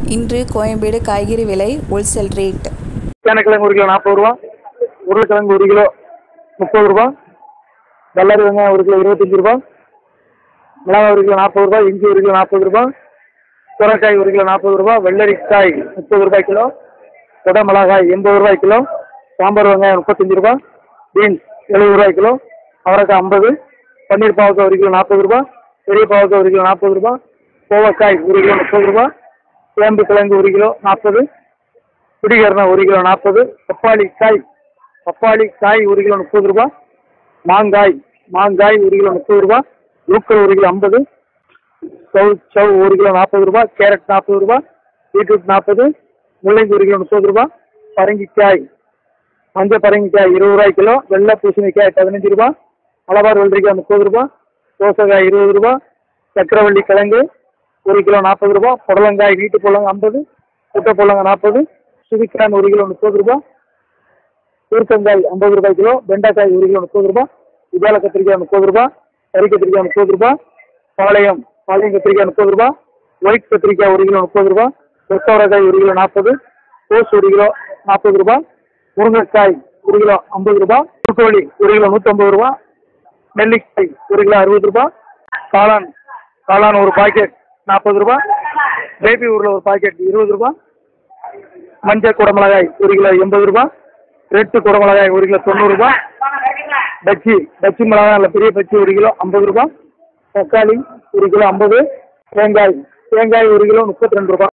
இன்று கோயம்பேடு காய்கறி விலை ஹோல்சேல் ரேட் சேனக்கிழங்கு ஒரு கிலோ நாற்பது ரூபா உருளைக்கிழங்கு ஒரு கிலோ முப்பது ரூபா வெள்ளரி வெங்காயம் ஒரு கிலோ இருபத்தஞ்சி ரூபா மிளகாய் ஒரு கிலோ நாற்பது ரூபா இஞ்சி ஒரு கிலோ நாற்பது ரூபா சுரக்காய் ஒரு கிலோ நாற்பது ரூபா வெள்ளரிக்காய் முப்பது ரூபாய் கிலோ கொடை மிளகாய் எண்பது ரூபாய் கிலோ சாம்பார் வெங்காயம் முப்பத்தஞ்சு ரூபா பீன்ஸ் எழுபது ரூபாய் கிலோ அவரைக்காய் ஐம்பது பன்னீர் பாவக்காய் ஒரு கிலோ நாற்பது ரூபா பெரிய பாவக்காய் ஒரு கிலோ நாற்பது ரூபா கோவக்காய் ஒரு கிலோ முப்பது ரூபா சேம்பு கிழங்கு ஒரு கிலோ நாற்பது பிடிகரணை ஒரு கிலோ நாற்பது பப்பாளி காய் பப்பாளி காய் ஒரு கிலோ முப்பது ரூபா மாங்காய் மாங்காய் ஒரு கிலோ முப்பது ரூபா லூக்கல் ஒரு கிலோ ஐம்பது சவு சவு ஒரு கிலோ நாற்பது ரூபா கேரட் நாற்பது ரூபா பீட்ரூட் நாற்பது முள்ளங்கி ஒரு கிலோ முப்பது ரூபா பரங்கிக்காய் மஞ்சள் பரங்கிக்காய் இருபது ரூபாய் கிலோ வெள்ளை பூசணிக்காய் பதினஞ்சு ரூபா மலபார் வெள்ளரிக்காய் முப்பது ரூபா தோசைக்காய் இருபது ரூபா சக்கரவள்ளி கிழங்கு ஒரு கிலோ நாற்பது ரூபா புடலங்காய் வீட்டு புடலங்க ஐம்பது குட்டை புடலங்க நாற்பது சுவிக்கான் ஒரு கிலோ முப்பது ரூபா பீர்க்கங்காய் ஐம்பது ரூபாய் கிலோ வெண்டைக்காய் ஒரு கிலோ முப்பது ரூபா இதால கத்திரிக்காய் முப்பது ரூபா கறி கத்திரிக்காய் முப்பது ரூபா பாளையம் பாளையம் கத்திரிக்காய் முப்பது ரூபா ஒயிட் கத்திரிக்காய் ஒரு கிலோ முப்பது ரூபா கொத்தவரக்காய் ஒரு கிலோ நாற்பது கோஸ் ஒரு கிலோ நாற்பது ரூபா முருங்கைக்காய் ஒரு கிலோ ஐம்பது ரூபா குறுக்கோழி ஒரு கிலோ நூற்றம்பது ரூபா நெல்லிக்காய் ஒரு கிலோ அறுபது ரூபா காளான் காளான் ஒரு பாக்கெட் நாற்பது ரூபா பேபி உருளை ஒரு பாக்கெட் இருபது ரூபா மஞ்சள் குடமிளகாய் ஒரு கிலோ எண்பது ரூபா ரெட்டு குடமிளகாய் ஒரு கிலோ தொண்ணூறு ரூபா பச்சி பச்சி மிளகாய் நல்ல பெரிய பச்சி ஒரு கிலோ ஐம்பது ரூபா தக்காளி ஒரு கிலோ ஐம்பது தேங்காய் தேங்காய் ஒரு கிலோ முப்பத்தி ரெண்டு ரூபா